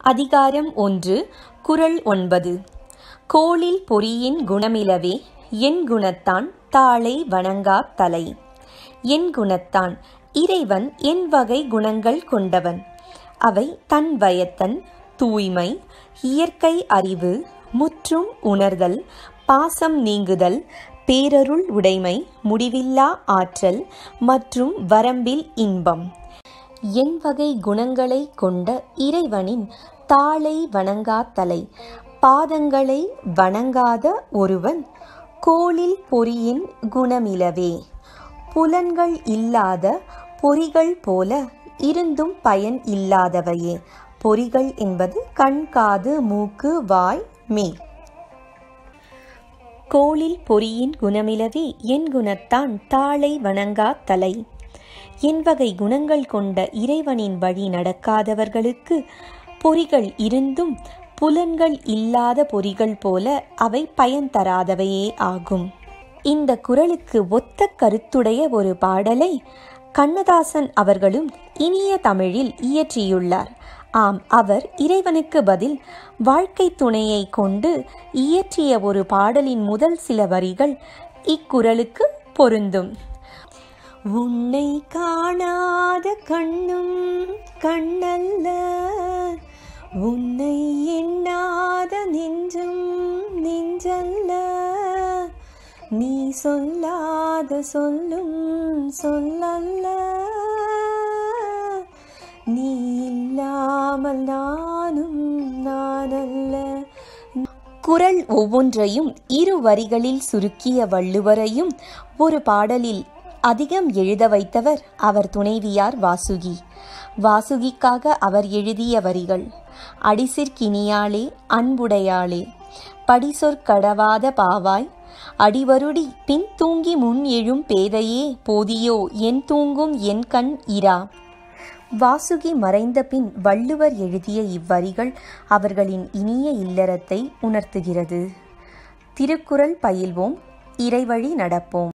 அதிகாரம் ஒன்று குறள் ஒன்பது கோளில் பொறியின் குணமிலவே என் குணத்தான் தாளை வணங்காத் தலை என் குணத்தான் இறைவன் என் வகை குணங்கள் கொண்டவன் அவை தன் வயத்தன் தூய்மை இயற்கை அறிவு முற்றும் உணர்தல் பாசம் நீங்குதல் பேரருள் உடைமை முடிவில்லா ஆற்றல் மற்றும் வரம்பில் இன்பம் என் வகை குணங்களை கொண்ட இறைவனின் தாளை வணங்காத்தலை பாதங்களை வணங்காத ஒருவன் கோளில் பொறியின் குணமிலவே புலன்கள் இல்லாத பொறிகள் போல இருந்தும் பயன் இல்லாதவையே பொறிகள் என்பது கண் காது மூக்கு வாய் மெய் கோளில் பொறியின் குணமிலவே என் குணத்தான் தாளை வணங்கா தலை என் வகை குணங்கள் கொண்ட இறைவனின் வழி நடக்காதவர்களுக்கு பொறிகள் இருந்தும் புலன்கள் இல்லாத பொறிகள் போல அவை பயன் தராதவையே ஆகும் இந்த குரலுக்கு ஒத்த கருத்துடைய ஒரு பாடலை கண்ணதாசன் அவர்களும் இனிய தமிழில் இயற்றியுள்ளார் ஆம் அவர் இறைவனுக்கு பதில் வாழ்க்கை துணையை கொண்டு இயற்றிய ஒரு பாடலின் முதல் சில வரிகள் இக்குறளுக்கு பொருந்தும் உன்னை காணாத கண்ணும் கண்ணல்ல உன்னை எண்ணாத நெஞ்சும் நெஞ்சல்ல நீ சொல்லாத சொல்லும் சொல்லல்ல நீ இல்லாமல் நானும் நானல்ல குரல் ஒவ்வொன்றையும் இரு வரிகளில் சுருக்கிய வள்ளுவரையும் ஒரு பாடலில் அதிகம் எழுத வைத்தவர் அவர் துணைவியார் வாசுகி வாசுகிக்காக அவர் எழுதிய வரிகள் அடிசிற்கினியாளே அன்புடையாளே படிசொற் கடவாத பாவாய் அடிவருடி பின் தூங்கி முன் எழும் பேதையே போதியோ என் தூங்கும் என் கண் இரா வாசுகி மறைந்த பின் வள்ளுவர் எழுதிய இவ்வரிகள் அவர்களின் இனிய இல்லறத்தை உணர்த்துகிறது திருக்குறள் பயில்வோம் இறைவழி நடப்போம்